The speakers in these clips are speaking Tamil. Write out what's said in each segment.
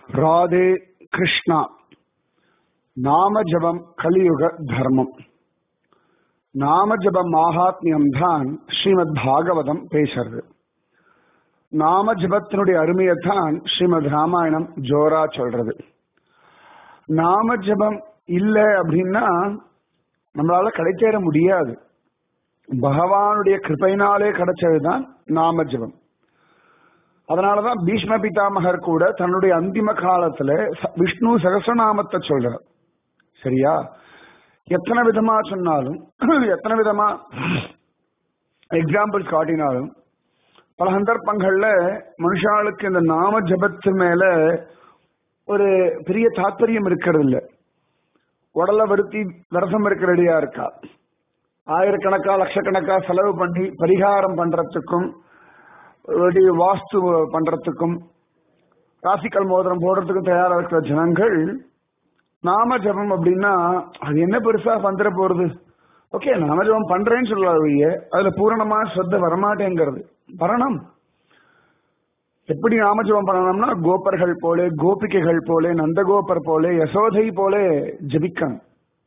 ராதே கிருஷ்ணா நாம ஜபம் கலியுக தர்மம் நாம ஜபம் மாகாத்மியம் தான் ஸ்ரீமத் பாகவதம் பேசுறது நாம ஜபத்தினுடைய அருமையைத்தான் ஸ்ரீமத் ராமாயணம் ஜோரா சொல்றது நாம ஜபம் இல்லை அப்படின்னா நம்மளால கிடைச்சேற முடியாது பகவானுடைய கிருப்பையினாலே கிடைச்சதுதான் நாம ஜபம் அதனாலதான் பீஷ்ம பிதாமகர் கூட தன்னுடைய அந்திம காலத்துல ச- விஷ்ணு சகசிரநாமத்தை சொல்றார் சரியா எத்தனை விதமா சொன்னாலும் எத்தனை விதமா எக்ஸாம்பிள்ஸ் காட்டினாலும் பல சந்தர்ப்பங்கள்ல மனுஷாளுக்கு இந்த நாம ஜபத்து மேல ஒரு பெரிய தாற்பயம் இருக்கிறது இல்ல உடலை வருத்தி விரசம் இருக்க ரெடியா இருக்கா ஆயிரக்கணக்கா லட்சக்கணக்கா செலவு பண்ணி பரிகாரம் பண்றதுக்கும் ஒரு வாஸ்து பண்றதுக்கும் ராசிக்கல் மோதிரம் போடுறதுக்கும் தயாரா இருக்கிற ஜனங்கள் நாம ஜபம் அப்படின்னா அது என்ன பெருசா வந்துட போறது ஓகே நாம ஜபம் பண்றேன்னு சொல்லாதீங்க அதுல பூரணமா ஸ்ரத்த வரமாட்டேங்கிறது வரணும் எப்படி நாமஜபம் பண்ணணும்னா கோபர்கள் போல கோபிகைகள் போல நந்தகோபர் போல யசோதை போல ஜபிக்கணும்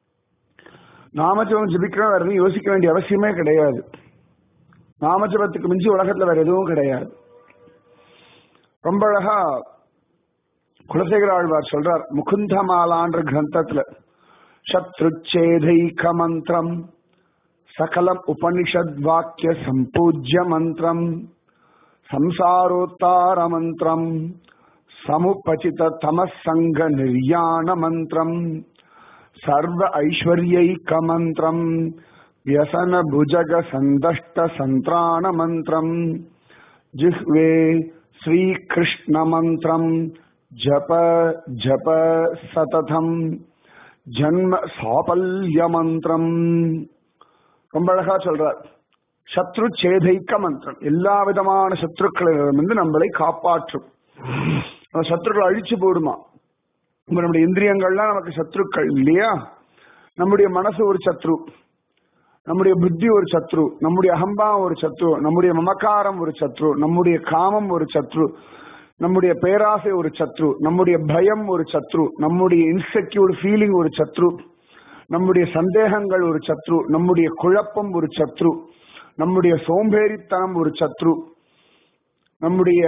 நாமஜபம் ஜபிக்கணும் வேற எதுவும் யோசிக்க வேண்டிய அவசியமே கிடையாது நாமஜபத்துக்கு மிஞ்சி உலகத்துல வேற எதுவும் கிடையாது ரொம்ப அழகா குலசேகர ஆழ்வார் சொல்றார் முகுந்தமாலான்ற கிரந்தத்துல சத்ருச்சேதைக மந்திரம் சகலம் உபனிஷத் வாக்கிய சம்பூஜ்ய மந்திரம் சம்சாரோத்தார மந்திரம் சமுபசித தமசங்க நிர்யாண மந்திரம் சர்வ ஐஸ்வர்யைக மந்திரம் வியசன புஜக சந்தஷ்ட சந்திராண மந்திரம் ஜிஹ்வே ஸ்ரீகிருஷ்ண மந்திரம் ஜப ஜப சததம் ஜன்ம சாபல்ய மந்திரம் ரொம்ப அழகா சொல்றார் சத்ரு சேதைக்க மந்திரம் எல்லா விதமான சத்ருக்களிடமிருந்து நம்மளை காப்பாற்றும் அந்த சத்ருக்களை அழிச்சு போடுமா இப்ப நம்முடைய இந்திரியங்கள்லாம் நமக்கு சத்ருக்கள் இல்லையா நம்முடைய மனசு ஒரு சத்ரு நம்முடைய புத்தி ஒரு சத்ரு நம்முடைய அகம்பாவம் ஒரு சத்ரு நம்முடைய மமக்காரம் ஒரு சத்ரு நம்முடைய காமம் ஒரு சத்ரு நம்முடைய பேராசை ஒரு சத்ரு நம்முடைய பயம் ஒரு சத்ரு நம்முடைய இன்செக்யூர் ஃபீலிங் ஒரு சத்ரு நம்முடைய சந்தேகங்கள் ஒரு சத்ரு நம்முடைய குழப்பம் ஒரு சத்ரு நம்முடைய சோம்பேறித்தனம் ஒரு சத்ரு நம்முடைய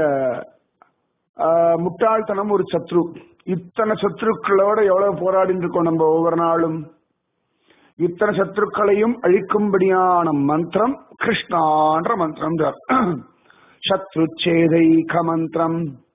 ஆஹ், முட்டாள்தனம் ஒரு சத்ரு இத்தனை சத்ருக்களோட எவ்வளவு போராடிட்டு இருக்கோம் நம்ம ஒவ்வொரு நாளும் இத்தனை சத்ருக்களையும் அழிக்கும்படியான மந்திரம் கிருஷ்ணான்ற மந்திரம் சத்ரு சேதைக மந்திரம்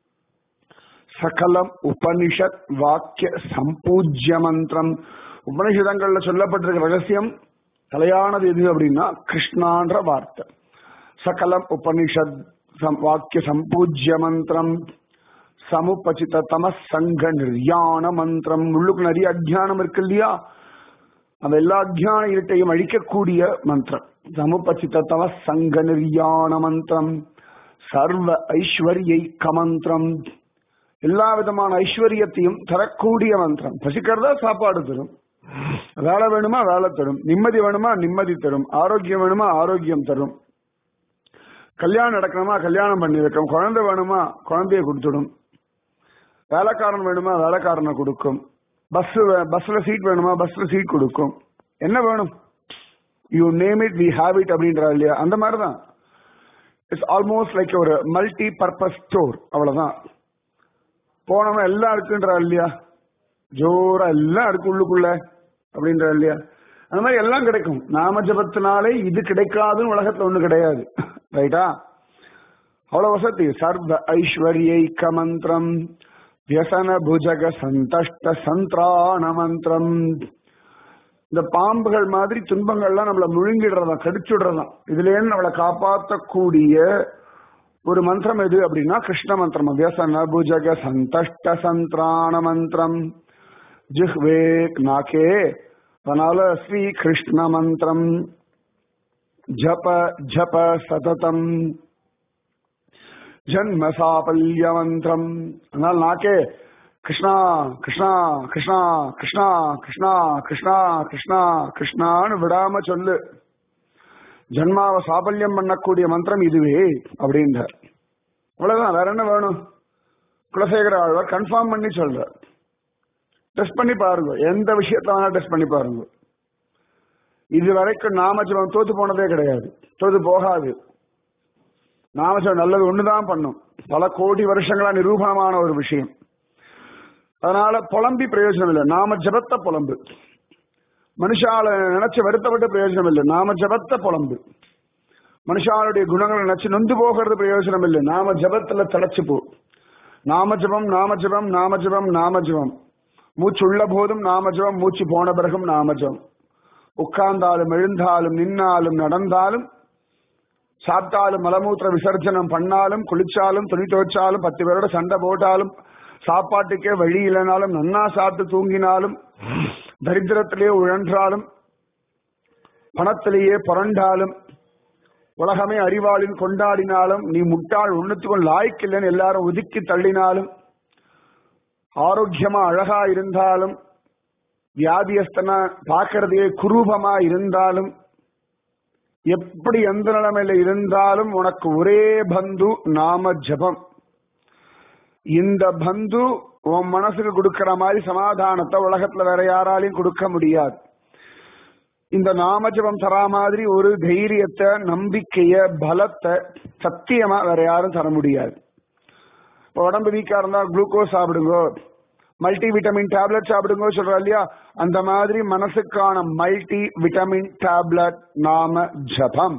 சகலம் உபனிஷத் வாக்கிய சம்பூஜ்ய மந்திரம் உபனிஷதங்கள்ல சொல்லப்பட்டிருக்க ரகசியம் தலையானது எது அப்படின்னா கிருஷ்ணான்ற வார்த்தை சகலம் உபனிஷத் சம்- வாக்கிய சம்பூஜ்ய மந்திரம் சமுபசித தமசங்க நிர்யாண மந்திரம் உள்ளுக்கு நிறைய அஜ்ஞானம் இருக்கு இல்லையா அந்த எல்லா அஜ்ஞான இருட்டையும் அழிக்கக்கூடிய மந்திரம் சமுபசித தமசங்க நிர்யாண மந்திரம் சர்வ ஐஸ்வர்யைக்க மந்திரம் எல்லா விதமான ஐஸ்வர்யத்தையும் தரக்கூடிய மந்திரம் பசிக்கிறதா சாப்பாடு தரும் வேலை வேணுமா வேலை தரும் நிம்மதி வேணுமா நிம்மதி தரும் ஆரோக்கியம் வேணுமா ஆரோக்கியம் தரும் கல்யாணம் நடக்கணுமா கல்யாணம் பண்ணி வைக்கும் குழந்தை வேணுமா குழந்தைய கொடுத்துடும் வேலைக்காரன் வேணுமா வேலைக்காரனை கொடுக்கும் பஸ் பஸ்ல சீட் வேணுமா பஸ்ல சீட் கொடுக்கும் என்ன வேணும் you name it we have it அப்படின்றா இல்லையா அந்த மாதிரி தான் இட்ஸ் ஆல்மோஸ்ட் லைக் ஒரு மல்டி பர்பஸ் ஸ்டோர் அவ்வளவுதான் போனோம்னா எல்லாம் இருக்குன்றா இல்லையா ஜோரா எல்லாம் இருக்கு உள்ளுக்குள்ள அப்படின்றா இல்லையா அந்த மாதிரி எல்லாம் கிடைக்கும் நாம ஜபத்தினாலே இது கிடைக்காதுன்னு உலகத்துல ஒண்ணு கிடையாது ரைட்டா அவ்வளவு வசதி சர்வ ஐஸ்வர்யைக்க மந்திரம் வியசன புஜக சந்தஷ்ட சந்திராண மந்திரம் இந்த பாம்புகள் மாதிரி துன்பங்கள்லாம் நம்மள முழுங்கிடுறதாம் கடிச்சுடுறதாம் இதுல இருந்து நம்மளை காப்பாற்றக்கூடிய ஒரு மந்திரம் எது அப்படின்னா கிருஷ்ண மந்திரம் வியசன புஜக சந்தஷ்ட சந்திராண மந்திரம் ஜிஹ்வே நாக்கே அதனால ஸ்ரீ கிருஷ்ண மந்திரம் ஜப ஜப சததம் ஜன்ம சாபல்ய மந்திரம் அதனால நாக்கே கிருஷ்ணா கிருஷ்ணா கிருஷ்ணா கிருஷ்ணா கிருஷ்ணா கிருஷ்ணா கிருஷ்ணா கிருஷ்ணான்னு விடாம சொல்லு ஜன்மாவை சாபல்யம் பண்ணக்கூடிய மந்திரம் இதுவே அப்படின்றார் அவ்வளவுதான் வேற என்ன வேணும் குலசேகர ஆழ்வார் கன்ஃபார்ம் பண்ணி சொல்றார் டெஸ்ட் பண்ணி பாருங்க எந்த விஷயத்த வேணா டெஸ்ட் பண்ணி பாருங்க இது வரைக்கும் நாமஜபம் தோத்து போனதே கிடையாது தோத்து போகாது நாமஜபம் நல்லது ஒண்ணுதான் பண்ணும் பல கோடி வருஷங்களா நிரூபணமான ஒரு விஷயம் அதனால புலம்பி பிரயோஜனம் இல்லை நாம ஜபத்த புலம்பு மனுஷால நினைச்சு வருத்தப்பட்டு பிரயோஜனம் இல்லை நாம ஜபத்த புலம்பு மனுஷாளுடைய குணங்களை நினைச்சு நொந்து போகிறது பிரயோஜனம் இல்லை நாம ஜபத்துல தடைச்சு போ நாம ஜபம் நாம ஜபம் நாம ஜபம் நாம ஜபம் மூச்சு உள்ள போதும் நாம ஜபம் மூச்சு போன பிறகும் நாம ஜபம் உட்கார்ந்தாலும் எழுந்தாலும் நின்னாலும் நடந்தாலும் சாப்பிட்டாலும் மலமூத்திர விசர்ஜனம் பண்ணாலும் குளிச்சாலும் துணி துவைச்சாலும் பத்து பேரோட சண்டை போட்டாலும் சாப்பாட்டுக்கே வழி இல்லைனாலும் நன்னா சாப்பிட்டு தூங்கினாலும் தரித்திரத்திலேயே உழன்றாலும் பணத்திலேயே புரண்டாலும் உலகமே அறிவாளின் கொண்டாடினாலும் நீ முட்டாள் ஒண்ணுத்துக்கும் லாய்க்கில்லைன்னு எல்லாரும் ஒதுக்கி தள்ளினாலும் ஆரோக்கியமா அழகா இருந்தாலும் வியாதியஸ்தனா பார்க்கறதே குரூபமா இருந்தாலும் எப்படி எந்த நிலைமையில இருந்தாலும் உனக்கு ஒரே பந்து நாம ஜபம் இந்த பந்து உன் மனசுக்கு கொடுக்கிற மாதிரி சமாதானத்தை உலகத்துல வேற யாராலையும் கொடுக்க முடியாது இந்த நாமஜபம் தரா மாதிரி ஒரு தைரியத்தை நம்பிக்கைய பலத்தை சத்தியமா வேற யாரும் தர முடியாது இப்போ உடம்பு வீக்கா இருந்தா குளுக்கோஸ் சாப்பிடுங்க மல்டி விட்டமின் டேப்லெட் சாப்பிடுங்க சொல்றா இல்லையா அந்த மாதிரி மனசுக்கான மல்டி விட்டமின் டேப்லெட் நாம ஜபம்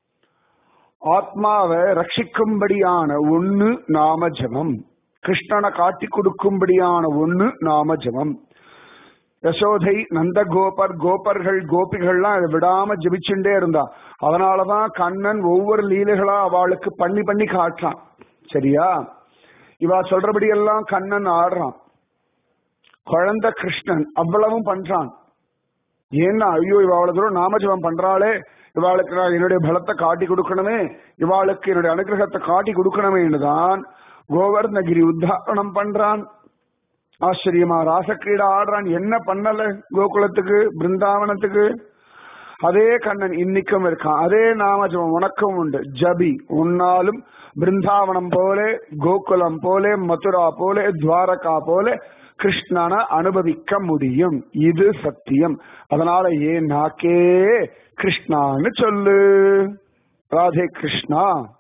ஆத்மாவை ரட்சிக்கும்படியான ஒண்ணு நாம ஜபம் கிருஷ்ணனை காட்டி கொடுக்கும்படியான ஒண்ணு நாம ஜபம் யசோதை நந்த கோபர் கோபர்கள் கோபிகள்லாம் அதை விடாம ஜபிச்சுட்டே இருந்தா அதனாலதான் கண்ணன் ஒவ்வொரு லீலைகளா அவளுக்கு பண்ணி பண்ணி காட்டுறான் சரியா இவா சொல்றபடி எல்லாம் கண்ணன் ஆடுறான் குழந்தை கிருஷ்ணன் அவ்வளவும் பண்றான் ஏன்னா ஐயோ இவாள தூரம் நாமஜபம் பண்றாளே இவாளுக்கு நான் என்னுடைய பலத்தை காட்டி கொடுக்கணுமே இவாளுக்கு என்னுடைய அனுகிரகத்தை காட்டி கொடுக்கணுமே தான் கோவர்ணகிரி உத்தாரணம் பண்றான் ஆச்சரியமா ராசக்கிரீடா ஆடுறான் என்ன பண்ணல கோகுலத்துக்கு பிருந்தாவனத்துக்கு அதே கண்ணன் இன்னைக்கும் இருக்கான் அதே நாமஜபம் உனக்கும் உண்டு ஜபி உன்னாலும் பிருந்தாவனம் போல கோகுலம் போல மதுரா போல துவாரகா போல கிருஷ்ணனை அனுபவிக்க முடியும் இது சத்தியம் அதனால ஏன் நாக்கே கிருஷ்ணான்னு சொல்லு ராதே கிருஷ்ணா